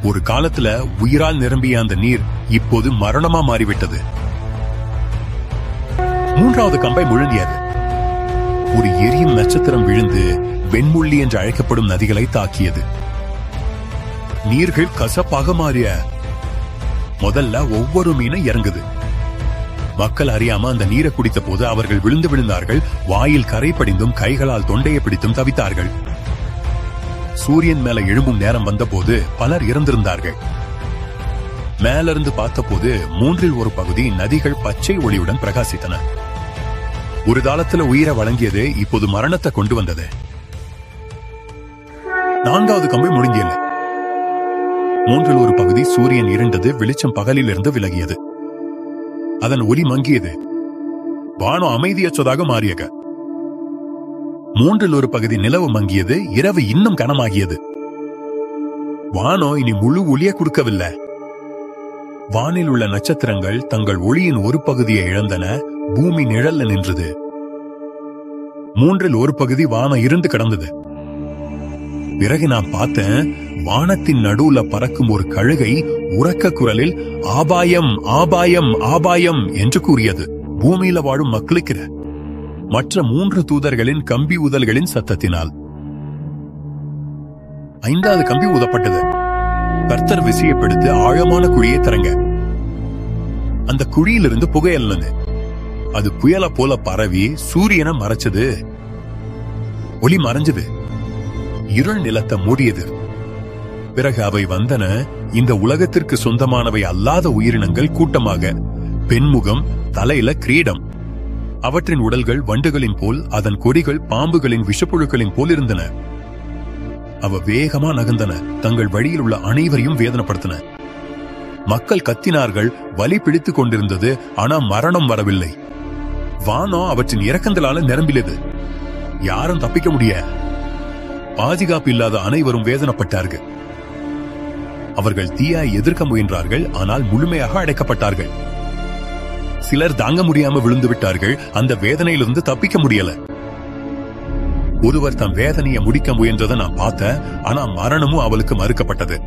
ஒரு காலத்துல உயிரால் நிரம்பிய அந்த நீர் இப்போது மரணமா மாறிவிட்டது மூன்றாவது கம்பை முழுங்கியது ஒரு எரியும் நட்சத்திரம் விழுந்து வெண்முள்ளி என்று அழைக்கப்படும் நதிகளை தாக்கியது நீர்கள் கசப்பாக மாறிய முதல்ல ஒவ்வொரு மீனும் இறங்குது மக்கள் அறியாம அந்த நீரை குடித்த போது அவர்கள் விழுந்து விழுந்தார்கள் வாயில் கரை படிந்தும் கைகளால் தொண்டையை பிடித்தும் தவித்தார்கள் சூரியன் மேல எழும்பும் நேரம் வந்தபோது பலர் இறந்திருந்தார்கள் மேலிருந்து பார்த்தபோது மூன்றில் ஒரு பகுதி நதிகள் பச்சை ஒளியுடன் பிரகாசித்தன ஒரு காலத்துல உயிரை வழங்கியது இப்போது மரணத்தை கொண்டு வந்தது நான்காவது கம்பி முழுங்கியது மூன்றில் ஒரு பகுதி சூரியன் இருண்டது வெளிச்சம் பகலிலிருந்து விலகியது அதன் ஒளி மங்கியது வானம் அமைதியற்றதாக மாறியக மூன்றில் ஒரு பகுதி நிலவு மங்கியது இரவு இன்னும் கனமாகியது வானம் இனி முழு ஒளிய கொடுக்கவில்லை வானில் உள்ள நட்சத்திரங்கள் தங்கள் ஒளியின் ஒரு பகுதியை இழந்தன பூமி நிழல்ல நின்றது மூன்றில் ஒரு பகுதி வானம் இருந்து கிடந்தது பிறகு நான் பார்த்தேன் வானத்தின் நடுவுல பறக்கும் ஒரு கழுகை உறக்க குரலில் ஆபாயம் ஆபாயம் ஆபாயம் என்று கூறியது பூமியில வாழும் மக்களுக்கு மற்ற மூன்று தூதர்களின் கம்பி ஊதல்களின் சத்தத்தினால் ஐந்தாவது கம்பி ஊதப்பட்டது கர்த்தர் விசையப்படுத்தி ஆழமான குழியை திறங்க அந்த குழியிலிருந்து புகை எழுந்தது அது புயல போல பரவி சூரியனை மறைச்சது ஒளி மறைஞ்சது இருள் நிலத்தை மூடியது பிறகு அவை வந்தன இந்த உலகத்திற்கு சொந்தமானவை அல்லாத உயிரினங்கள் கூட்டமாக பெண்முகம் தலையில கிரீடம் அவற்றின் உடல்கள் வண்டுகளின் போல் அதன் கொடிகள் பாம்புகளின் விஷப்புழுக்களின் போல் இருந்தன அவ வேகமா நகர்ந்தன தங்கள் வழியில் உள்ள அனைவரையும் வேதனைப்படுத்தின மக்கள் கத்தினார்கள் வலி பிடித்துக் கொண்டிருந்தது ஆனா மரணம் வரவில்லை வானம் அவற்றின் இறக்கங்களால நிரம்பிலது யாரும் தப்பிக்க முடிய பாதுகாப்பு இல்லாத அனைவரும் வேதனைப்பட்டார்கள் அவர்கள் தீயாய் எதிர்க்க முயன்றார்கள் ஆனால் முழுமையாக அடைக்கப்பட்டார்கள் சிலர் தாங்க முடியாம விழுந்து விட்டார்கள் அந்த வேதனையிலிருந்து தப்பிக்க முடியல ஒருவர் தம் வேதனையை முடிக்க முயன்றதை நான் பார்த்தேன் ஆனா மரணமும் அவளுக்கு மறுக்கப்பட்டது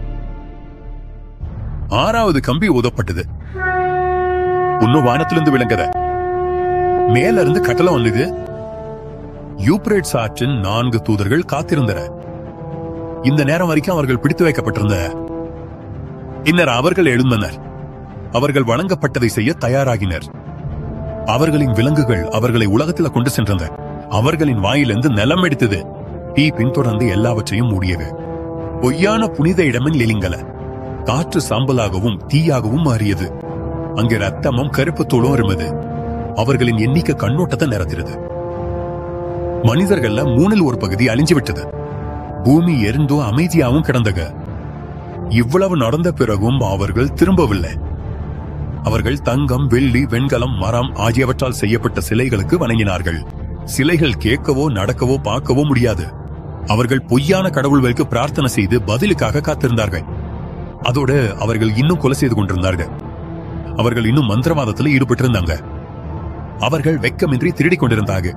ஆறாவது கம்பி ஊதப்பட்டது இன்னும் வானத்திலிருந்து விளங்கத மேல இருந்து கட்டளை வந்தது யூப்ரேட்ஸ் ஆற்றின் நான்கு தூதர்கள் காத்திருந்தனர் இந்த நேரம் வரைக்கும் அவர்கள் பிடித்து வைக்கப்பட்டிருந்த பின்னர் அவர்கள் எழுந்தனர் அவர்கள் வழங்கப்பட்டதை செய்ய தயாராகினர் அவர்களின் விலங்குகள் அவர்களை உலகத்தில் கொண்டு சென்றன அவர்களின் வாயிலிருந்து நிலம் எடுத்தது தீ பின்தொடர்ந்து எல்லாவற்றையும் மூடியது பொய்யான புனித இடமின் லெலிங்கல காற்று சாம்பலாகவும் தீயாகவும் மாறியது அங்கே ரத்தமும் கருப்பு தோளும் இருந்தது அவர்களின் எண்ணிக்கை கண்ணோட்டத்தை நிறத்திருது மனிதர்கள்ல மூணில் ஒரு பகுதி அழிஞ்சு விட்டது பூமி எரிந்தோ அமைதியாகவும் கிடந்தக இவ்வளவு நடந்த பிறகும் அவர்கள் திரும்பவில்லை அவர்கள் தங்கம் வெள்ளி வெண்கலம் மரம் ஆகியவற்றால் செய்யப்பட்ட சிலைகளுக்கு வணங்கினார்கள் சிலைகள் கேட்கவோ நடக்கவோ பார்க்கவோ முடியாது அவர்கள் பொய்யான கடவுள்களுக்கு பிரார்த்தனை செய்து பதிலுக்காக காத்திருந்தார்கள் அதோடு அவர்கள் இன்னும் கொலை செய்து கொண்டிருந்தார்கள் அவர்கள் இன்னும் மந்திரவாதத்தில் ஈடுபட்டிருந்தாங்க அவர்கள் வெக்கமின்றி திருடிக் கொண்டிருந்தாங்க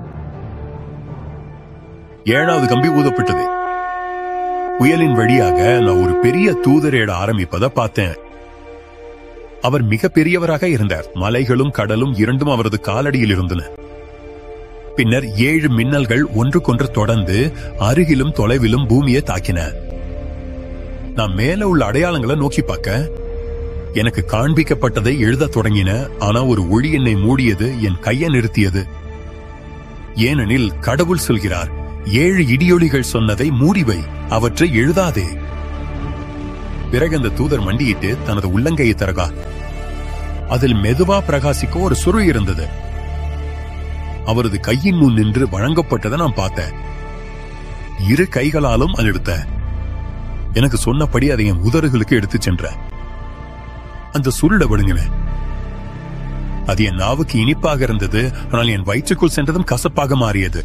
ஏழாவது கம்பி ஊதப்பட்டது புயலின் வழியாக நான் ஒரு பெரிய தூதரேட ஆரம்பிப்பதை பார்த்தேன் அவர் மிக பெரியவராக இருந்தார் மலைகளும் கடலும் இரண்டும் அவரது காலடியில் இருந்தன பின்னர் ஏழு மின்னல்கள் ஒன்றுக்கொன்று தொடர்ந்து அருகிலும் தொலைவிலும் பூமியை தாக்கின நான் மேல உள்ள அடையாளங்களை நோக்கி பார்க்க எனக்கு காண்பிக்கப்பட்டதை எழுதத் தொடங்கின ஆனா ஒரு ஒளி என்னை மூடியது என் கையை நிறுத்தியது ஏனெனில் கடவுள் சொல்கிறார் ஏழு இடியொலிகள் சொன்னதை மூடிவை அவற்றை எழுதாதே பிறகு அந்த தூதர் மண்டியிட்டு தனது உள்ளங்கையை தரகா அதில் மெதுவா பிரகாசிக்க ஒரு சுரு இருந்தது அவரது கையின் முன் நின்று வழங்கப்பட்டதை நான் பார்த்தேன் இரு கைகளாலும் அது எடுத்தேன் எனக்கு சொன்னபடி அதை என் உதறுகளுக்கு எடுத்துச் சென்றேன் அந்த சுருளை விடுங்கினேன் அது என் நாவுக்கு இனிப்பாக இருந்தது ஆனால் என் வயிற்றுக்குள் சென்றதும் கசப்பாக மாறியது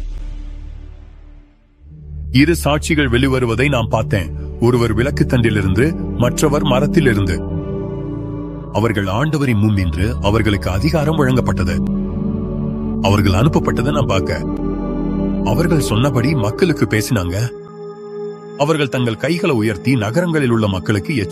இரு சாட்சிகள் வெளிவருவதை நான் பார்த்தேன் ஒருவர் விளக்கு தண்டிலிருந்து மற்றவர் மரத்திலிருந்து அவர்கள் ஆண்டவரின் முன் நின்று அவர்களுக்கு அதிகாரம் வழங்கப்பட்டது அவர்கள் அனுப்பப்பட்டதை நான் பார்க்க அவர்கள் சொன்னபடி மக்களுக்கு பேசினாங்க அவர்கள் தங்கள் கைகளை உயர்த்தி நகரங்களில் உள்ள மக்களுக்கு